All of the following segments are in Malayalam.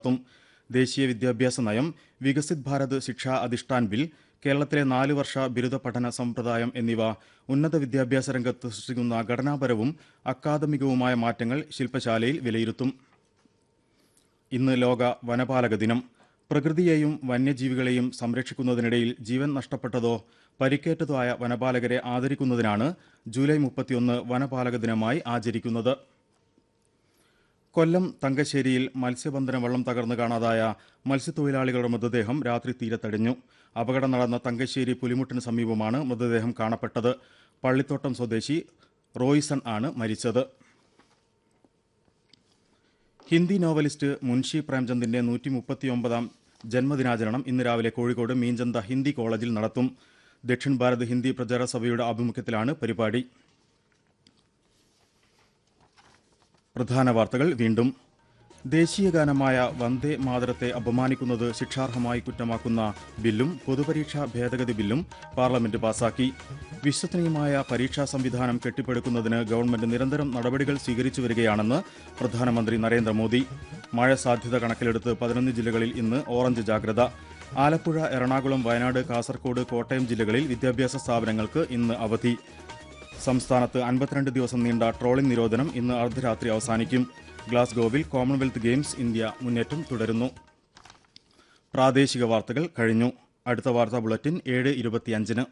നടത്തും ദേശീയ വിദ്യാഭ്യാസ നയം വികസിത് ഭാരത് ശിക്ഷാ അധിഷ്ഠാൻ ബിൽ കേരളത്തിലെ നാല് വർഷ ബിരുദ പഠന സമ്പ്രദായം എന്നിവ ഉന്നത വിദ്യാഭ്യാസ രംഗത്ത് സൃഷ്ടിക്കുന്ന ഘടനാപരവും അക്കാദമികവുമായ മാറ്റങ്ങൾ ശില്പശാലയിൽ വിലയിരുത്തും ഇന്ന് ലോക വനപാലക ദിനം പ്രകൃതിയെയും വന്യജീവികളെയും സംരക്ഷിക്കുന്നതിനിടയിൽ ജീവൻ നഷ്ടപ്പെട്ടതോ പരിക്കേറ്റതോ ആയ വനപാലകരെ ആദരിക്കുന്നതിനാണ് ജൂലൈ മുപ്പത്തിയൊന്ന് വനപാലക ദിനമായി ആചരിക്കുന്നത് കൊല്ലം തങ്കശ്ശേരിയിൽ മത്സ്യബന്ധന വള്ളം തകർന്ന് കാണാതായ മത്സ്യത്തൊഴിലാളികളുടെ മൃതദേഹം രാത്രി തീരത്തടിഞ്ഞു അപകടം നടന്ന തങ്കശ്ശേരി പുലിമുട്ടിന് സമീപമാണ് മൃതദേഹം കാണപ്പെട്ടത് പള്ളിത്തോട്ടം സ്വദേശി റോയ്സൺ ആണ് മരിച്ചത് ഹിന്ദി നോവലിസ്റ്റ് മുൻഷി പ്രേംചന്ദിന്റെ നൂറ്റി മുപ്പത്തിയൊമ്പതാം ജന്മദിനാചരണം ഇന്ന് രാവിലെ കോഴിക്കോട് മീഞ്ചന്ത ഹിന്ദി കോളേജിൽ നടത്തും ദക്ഷിൺ ഭാരത് ഹിന്ദി പ്രചാര സഭയുടെ ആഭിമുഖ്യത്തിലാണ് പരിപാടി പ്രധാന വാർത്തകൾ വീണ്ടും ദേശീയ ഗാനമായ വന്ദേ മാതരത്തെ അപമാനിക്കുന്നത് ശിക്ഷാർഹമായി കുറ്റമാക്കുന്ന ബില്ലും പൊതുപരീക്ഷാ ഭേദഗതി ബില്ലും പാർലമെന്റ് പാസാക്കി വിശ്വസനീയമായ പരീക്ഷാ സംവിധാനം കെട്ടിപ്പടുക്കുന്നതിന് ഗവൺമെന്റ് നിരന്തരം നടപടികൾ സ്വീകരിച്ചു വരികയാണെന്ന് പ്രധാനമന്ത്രി നരേന്ദ്രമോദി മഴ സാധ്യത കണക്കിലെടുത്ത് പതിനൊന്ന് ജില്ലകളിൽ ഇന്ന് ഓറഞ്ച് ജാഗ്രത ആലപ്പുഴ എറണാകുളം വയനാട് കാസർഗോഡ് കോട്ടയം ജില്ലകളിൽ വിദ്യാഭ്യാസ സ്ഥാപനങ്ങൾക്ക് ഇന്ന് അവധി സംസ്ഥാനത്ത് അൻപത്തിരണ്ട് ദിവസം നീണ്ട ട്രോളിംഗ് നിരോധനം ഇന്ന് അർദ്ധരാത്രി അവസാനിക്കും ഗ്ലാസ്ഗോവിൽ കോമൺവെൽത്ത് ഗെയിംസ് ഇന്ത്യ മുന്നേറ്റം തുടരുന്നു പ്രാദേശിക വാർത്തകൾ കഴിഞ്ഞു അടുത്ത വാർത്താ ബുള്ളറ്റിൻ ഏഴ് ഇരുപത്തിയഞ്ചിന്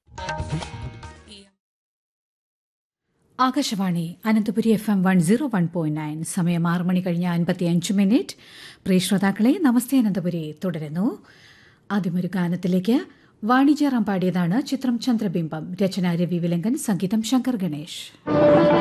Akashvani Ananthapuri F M one zero one point nine സമയം ആറ് മണി കഴിഞ്ഞ അൻപത്തിയഞ്ച് മിനിറ്റ് പ്രിയ ശ്രോതാക്കളെ നമസ്തേ അനന്തപുരി തുടരുന്നു ആദ്യമൊരു ഗാനത്തിലേക്ക് വാണിജ്യറാം പാടിയതാണ് ചിത്രം ചന്ദ്രബിംബം രചന രവി വിലങ്കൻ സംഗീതം ശങ്കർ ഗണേഷ്